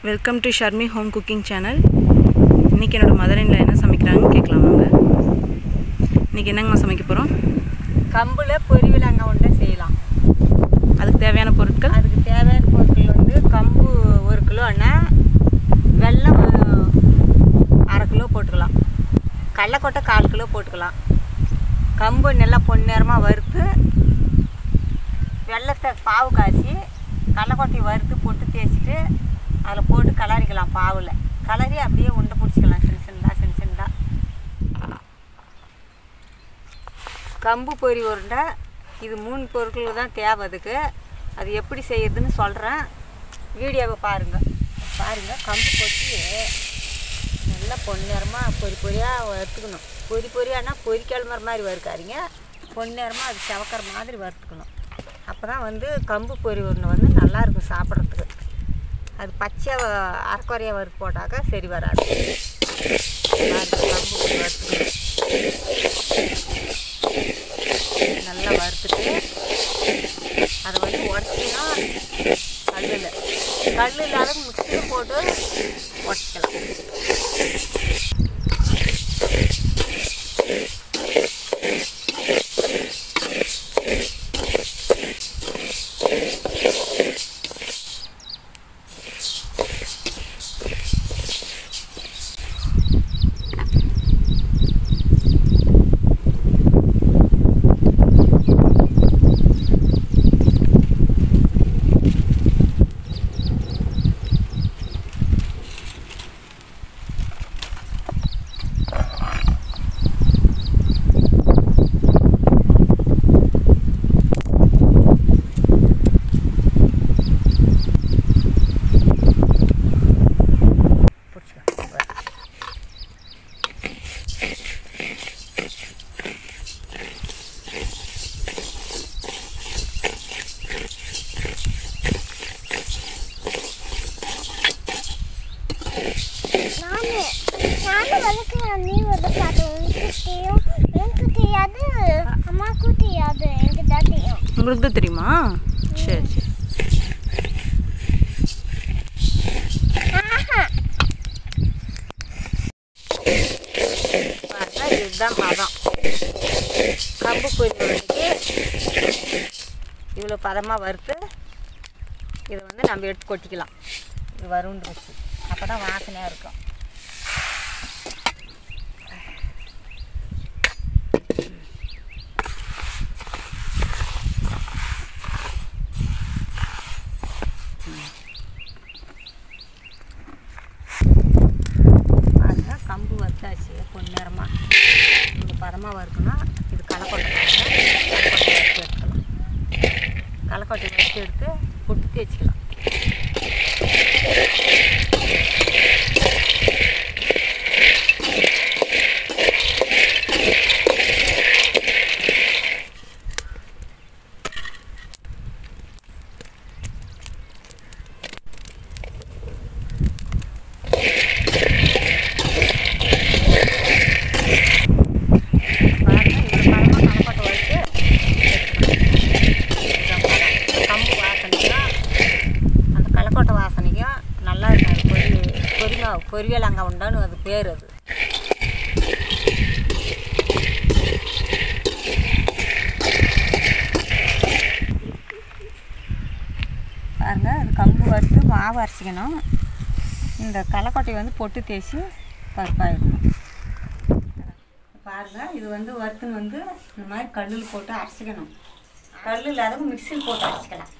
Welcome to Sharmi home cooking channel இன்றைக்கி என்னோடய மதரின்ல என்ன சமைக்கிறாங்கன்னு கேட்கலாம் வாங்க இன்றைக்கி என்னங்கம்மா சமைக்க போகிறோம் கம்பில் பொரிவிலங்காய் உண்டை செய்யலாம் அதுக்கு தேவையான பொருட்கள் அதுக்கு தேவையான பொருட்கள் வந்து கம்பு ஒரு கிலோன்னா வெல்லம் அஹ், அரை கிலோ போட்டுக்கலாம் கடலக்கொட்டை கால் கிலோ போட்டுக்கலாம் கம்பு நல்லா பொன்னிறமாக வறுத்து வெள்ளத்தை பாவு காய்ச்சி கடலக்கொட்டையை வறுத்து போட்டு தேய்ச்சிட்டு அதில் போட்டு கலரிக்கலாம் பாவில் கலரி அப்படியே உண்டை பிடிச்சிக்கலாம் சின்ன சின்னதாக சின்ன சின்னதாக கம்பு பொரி உருண்டை இது மூணு பொருட்கள் தான் தேவை அதுக்கு அது எப்படி செய்யறதுன்னு சொல்கிறேன் வீடியோவை பாருங்கள் பாருங்கள் கம்பு கொட்டி நல்லா பொன்னிறமாக பொரி பொரியாக வறுத்துக்கணும் பொரி பொரியானா பொரிக்கிழமற மாதிரி வறுக்காதீங்க பொன்னிறமாக அது செவக்கிற மாதிரி வறுத்துக்கணும் அப்போ தான் வந்து கம்பு பொரி உருண்டை வந்து நல்லாயிருக்கும் சாப்பிட்றதுக்கு அது பச்சையாக அரைக்குறையாக வறுத்து போட்டாக்கா சரி வராது பாருங்க, கம்பு பொரி வறுத்துக்கணும் நல்லா வறுத்துட்டு அதை வந்து உடச்சினா கல்லில் கல் இல்லாத மிக்சியில் போட்டு உடச்சிக்கலாம் பிடிச்சிக்கலாம் நானு நானும் வளர்க்குறேன் நீ வளர்க்காது உனக்கு தெரியும் எனக்கு தெரியாது அம்மாவுக்கும் தெரியாது எனக்கு தான் தெரியும் உங்களுக்கு தான் தெரியுமா சரி சரி ஆஹா பாருங்க இதுதான் பதம் கம்பு பொரி உருண்டைக்கு இவ்வளோ பதமாக வறுத்து இதை வந்து நம்ம எடுத்து கொட்டிக்கலாம் இது வரும்னு வச்சு அப்போ தான் வாசனையாக இருக்கும் பாருங்க கம்பு வறுத்தாச்சு பொன்னிறமாக இந்த பதமாக வறுக்கணும் இது களைக்கொட்டை களைக்கொட்டை வறுத்து எடுத்துக்கலாம் களைக்கொட்டை வறுத்து எடுத்து புட்டு தேய்ச்சிக்கலாம் பாருங்க இந்த பழமாக களைக்கொட்டை வறுத்து எடுத்துக்கணும். இதுதான் பதம். கம்பு வாசனைக்கும் அந்த களைக்கொட்டை வாசனைக்கும் நல்லா இருக்கும் அது பொரி பொரிமா பொரியலங்காய் உண்டான்னு அது பேர் அது பாருங்க அது கம்பு வறுத்து மாவு அரைச்சிக்கணும் இந்த களைக்கொட்டையை வந்து பொட்டு தேய்ச்சி பருப்பாயிடணும் பாருங்க இது வந்து வறுத்துன்னு வந்து இந்த மாதிரி கல்லில் போட்டு அரைச்சிக்கணும் கல் இல்லாத மிக்சியில் போட்டு அரைச்சிக்கலாம்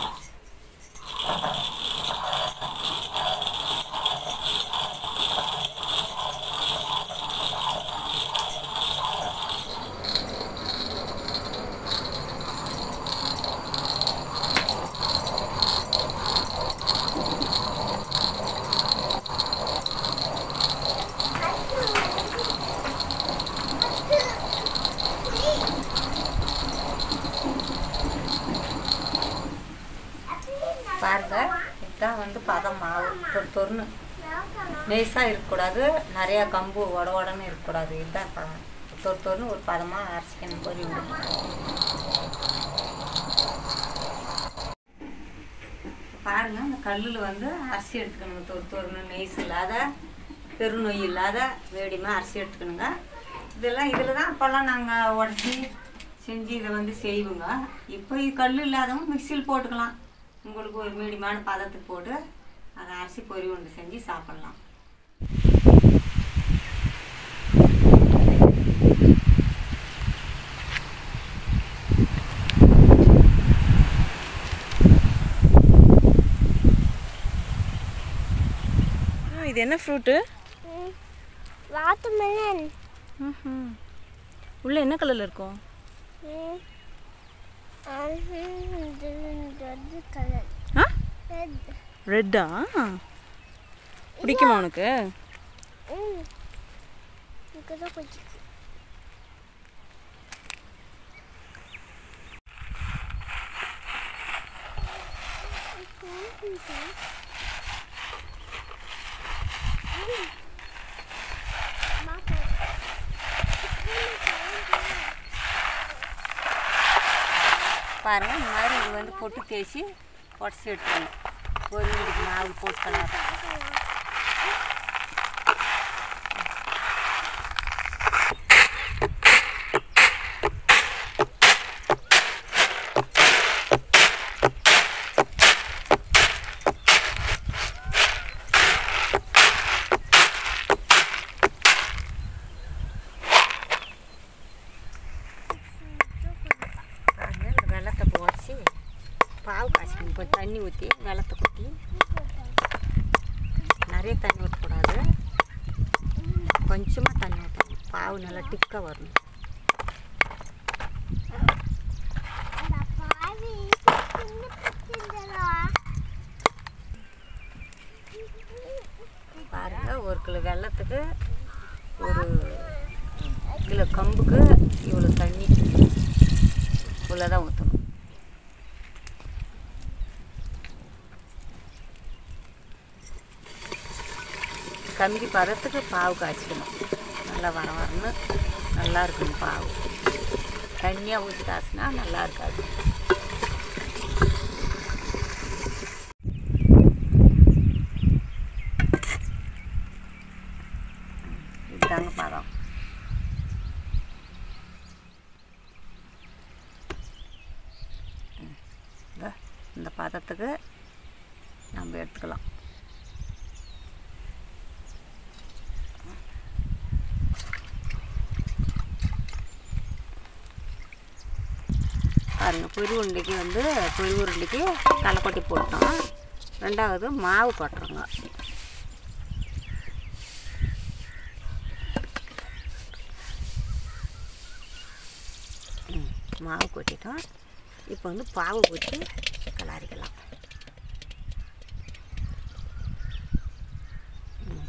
பாருங்க இதுதான் வந்து பதம் மாவு தொ- தொன்னு நெய்ஸாக இருக்கக்கூடாது நிறையா கம்பு உட உடன்னு இருக்கக்கூடாது இதுதான் பதம் தொறு தொறுன்னு ஒரு பதமாக அரைச்சிக்கணும் பொரி விடணும் பாருங்க இந்த கல்லில் வந்து அரிசி எடுத்துக்கணுங்க தொறு தொறுன்னு நெய்ஸ் இல்லாத பெருநொய் இல்லாத வேடியமாக அரிசி எடுத்துக்கணுங்க இதெல்லாம் இதில் தான் அப்போல்லாம் நாங்கள் உடச்சி செஞ்சு இதை வந்து செய்வோங்க இப்போ இது கல் இல்லாதவங்க மிக்சியில் போட்டுக்கலாம் உங்களுக்கு ஒரு மீடியமான பதத்துக்கு போட்டு அதை அரிசி பொரி ஒன்று செஞ்சு சாப்பிட்லாம் ஆ, இது என்ன ஃப்ரூட்டு வாட்டர்மெலன் ம் உள்ள என்ன கலரில் இருக்கும் ரெட் கலர் ஆ ரெட் ரெட்டா பிடிக்குமா உனக்கு ம் இங்கே தான் கொஞ்சம் பாருங்கள் இந்த மாதிரி இது வந்து பொட்டு தேய்ச்சி உடச்சி எடுத்துக்கணும் ஒரு வீடுக்கு மாவு போட்டுக்கலாம் பாருங்க இந்த வெள்ளத்தை போச்சு பாவு காய்ச்சிக்கணும் கொஞ்சம் தண்ணி ஊற்றி வெள்ளத்தை கொட்டி நிறைய தண்ணி ஊற்றக்கூடாது கொஞ்சமாக தண்ணி ஊற்றணும் பாவு நல்லா டிக்காக வரணும் பாவி சின்ன பிடிச்சிருந்தா பாருங்க ஒரு கிலோ வெள்ளத்துக்கு ஒரு கிலோ கம்புக்கு இவ்வளோ தண்ணி இவ்வளோ தான் ஊற்றணும் கம்பி பதத்துக்கு பாவு காய்ச்சிக்கணும் நல்லா வர வரன்னு நல்லா இருக்கணும் பாவு தண்ணியாக ஊற்றி காய்ச்சினா நல்லா இருக்காது இதுதாங்க பதம் ம். இதோ இந்த பதத்துக்கு நம்ம எடுத்துக்கலாம் பாருங்கள் பொரி உருண்டைக்கு வந்து பொரி உருண்டைக்கு களைக்கொட்டி போட்டோம் ரெண்டாவது மாவு கொட்டுறோங்க ம், மாவு கொட்டிட்டோம் இப்போ வந்து பாவு ஊற்றி கலாரிக்கலாம் ம்.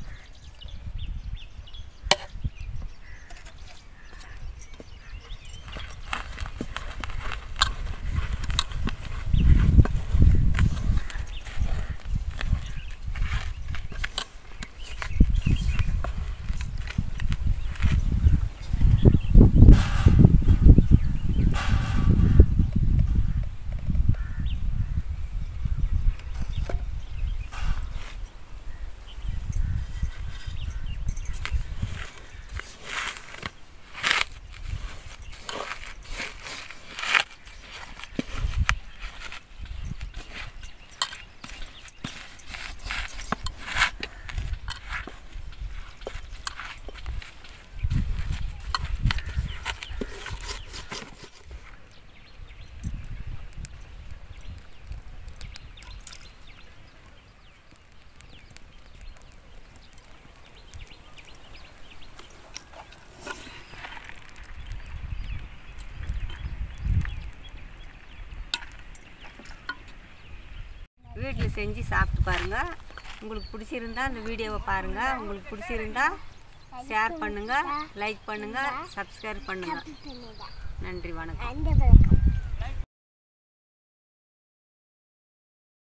வீட்டில் செஞ்சு சாப்பிட்டு பாருங்கள் உங்களுக்கு பிடிச்சிருந்தா இந்த வீடியோவை பாருங்கள் உங்களுக்கு பிடிச்சிருந்தா ஷேர் பண்ணுங்கள் லைக் பண்ணுங்கள் சப்ஸ்கிரைப் பண்ணுங்கள் நன்றி வணக்கம் அந்த பழக்கம்